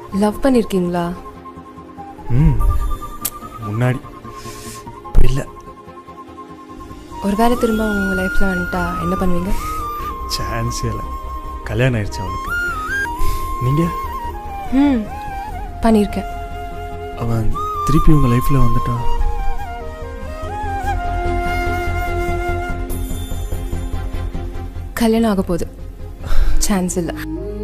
love பண்ணியிருக்கீங்களா ம் முன்னாடி இப்போ இல்லை ஒரு வேளை திரும்ப உங்கள் லைஃப்பில் வந்துட்டா என்ன பண்ணுவீங்க சான்ஸே இல்லை கல்யாணம் ஆயிடுச்சு அவளுக்கு நீங்கள் ம் பண்ணியிருக்கேன் அவன் திருப்பி உங்கள் லைஃப்பில் வந்துட்டான் கல்யாணம் ஆக போகுது சான்ஸ் இல்லை